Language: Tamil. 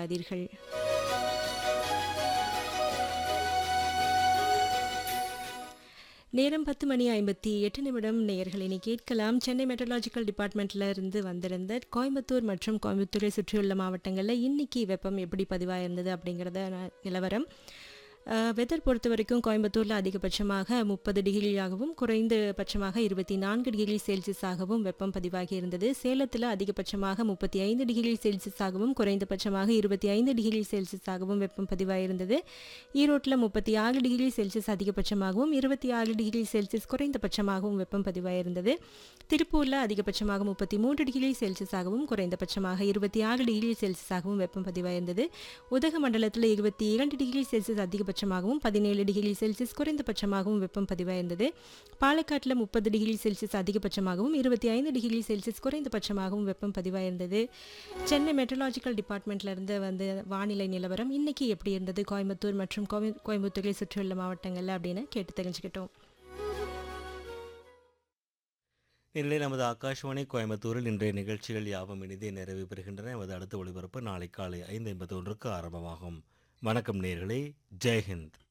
விடாதீர்கள் நேரம் பத்து மணி ஐம்பத்தி எட்டு நிமிடம் நேயர்களினை கேட்கலாம் சென்னை மெட்ரலாஜிக்கல் டிபார்ட்மெண்ட்ல இருந்து வந்திருந்த கோயம்புத்தூர் மற்றும் கோயம்புத்தூரை சுற்றியுள்ள மாவட்டங்களில் இன்னைக்கு வெப்பம் எப்படி பதிவாயிருந்தது அப்படிங்கிறத ந- நிலவரம் வெதர் பொறுத்த வரைக்கும் கோயம்புத்தூரில் அதிகபட்சமாக முப்பது டிகிரியாகவும் குறைந்தபட்சமாக இருபத்தி நான்கு டிகிரி செல்சியஸாகவும் வெப்பம் பதிவாகி இருந்தது சேலத்தில் அதிகபட்சமாக முப்பத்தி ஐந்து டிகிரி செல்சியஸாகவும் குறைந்தபட்சமாக இருபத்தி ஐந்து டிகிரி செல்சியஸாகவும் வெப்பம் பதிவாயிருந்தது ஈரோட்டில் முப்பத்தி ஆறு டிகிரி செல்சியஸ் அதிகபட்சமாகவும் இருபத்தி ஆறு டிகிரி செல்சியஸ் குறைந்தபட்சமாகவும் வெப்பம் பதிவாயிருந்தது திருப்பூரில் அதிகபட்சமாக முப்பத்தி மூன்று டிகிரி செல்சியஸாகவும் குறைந்தபட்சமாக இருபத்தி ஆறு டிகிரி செல்சியஸாகவும் வெப்பம் பதிவாயிருந்தது உதகமண்டலத்தில் இருபத்தி இரண்டு டிகிரி செல்சியஸ் அதிகபட்சமாகவும் பதினேழு டிகிரி செல்சியஸ் குறைந்தபட்சமாகவும் வெப்பம் பதிவாயிருந்தது பாலக்காட்டில் முப்பது டிகிரி செல்சியஸ் அதிகபட்சமாகவும் இருபத்தி ஐந்து டிகிரி செல்சியஸ் குறைந்தபட்சமாகவும் வெப்பம் பதிவாயிருந்தது சென்னை மெட்ரலாஜிக்கல் டிபார்ட்மெண்ட்ல இருந்து வந்து வானிலை நிலவரம் இன்னைக்கு எப்படி இருந்தது கோயம்புத்தூர் மற்றும் கோய- கோயம்புத்தூரை சுற்றியுள்ள மாவட்டங்கள்ல அப்படின்னு கேட்டு தெரிஞ்சுக்கிட்டோம் இந்நிலையில் நமது ஆகாஷ்வாணி கோயம்புத்தூரில் இன்றைய நிகழ்ச்சிகள் யாவும் இனிதே நிறைவு பெறுகின்றன நமது அடுத்த ஒளிபரப்பு நாளை காலை ஐந்து ஐம்பத்தி ஒன்றுக்கு ஆரம்பமாகும் வணக்கம் நேர்களே ஜெய்ஹிந்த்